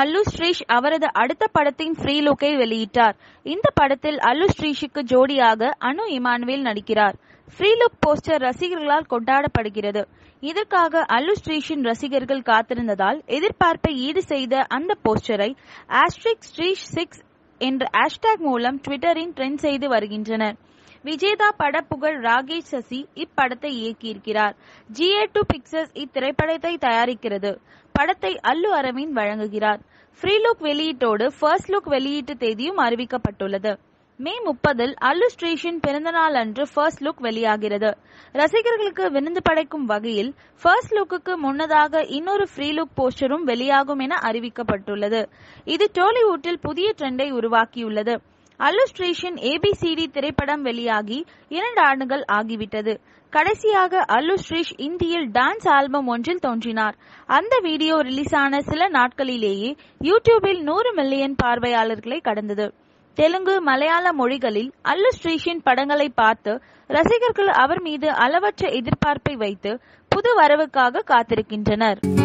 அல்லு ஸ்ரீஷ் அவரது அடுத்த படத்தின் ஃப்ரீ லுக்கை வெளியிட்டார் இந்த படத்தில் அல்லு ஸ்ரீஷுக்கு ஜோடியாக அனு இமானுவேல் நடிக்கிறார் ஃப்ரீ லுக் போஸ்டர் ரசிகர்களால் கொண்டாடப்படுகிறது இதற்காக அல்லு ஸ்ரீஷின் ரசிகர்கள் காத்திருந்ததால் எதிர்பார்ப்பை ஈடு செய்த அந்த போஸ்டரை ஆஸ்ட்ரிக் ஸ்ரீஷ் சிக்ஸ் என்ற ஹேஷ்டேக் மூலம் ட்விட்டரின் ட்ரெண்ட் செய்து வருகின்றனர் விஜேதா பட புகழ் ராகேஷ் சசி இப்படத்தை இயக்கியிருக்கிறார் ஜிஏ டூ பிக்சர்ஸ் இத்திரைப்படத்தை தயாரிக்கிறது படத்தை அல்லு அரவிந்த் வழங்குகிறார் ஃப்ரீ லுக் வெளியீட்டோடு ஃபர்ஸ்ட் லுக் வெளியீட்டு தேதியும் அறிவிக்கப்பட்டுள்ளது மே முப்பதில் அல்லு ஸ்ரீஷின் பிறந்தநாள் அன்று ஃபர்ஸ்ட் லுக் வெளியாகிறது ரசிகர்களுக்கு விருந்து படைக்கும் வகையில் ஃபர்ஸ்ட் லுக்குக்கு முன்னதாக இன்னொரு ஃப்ரீ லுக் போஸ்டரும் வெளியாகும் என அறிவிக்கப்பட்டுள்ளது இது டோலிவுட்டில் புதிய ட்ரெண்டை உருவாக்கியுள்ளது அல்லு ஸ்ரீஷின் ஏபிசிடி திரைப்படம் வெளியாகி இரண்டு ஆண்டுகள் ஆகிவிட்டது கடைசியாக அல்லு ஸ்ரீஷ் இந்தியில் டான்ஸ் ஆல்பம் ஒன்றில் தோன்றினார் அந்த வீடியோ ரிலீஸ் ஆன சில நாட்களிலேயே யூடியூபில் நூறு மில்லியன் பார்வையாளர்களை கடந்தது தெலுங்கு மலையாள மொழிகளில் அல்லு ஸ்ரீஷின் படங்களை பார்த்து ரசிகர்கள் அவர் மீது அளவற்ற எதிர்பார்ப்பை வைத்து புது வரவுக்காக காத்திருக்கின்றனர்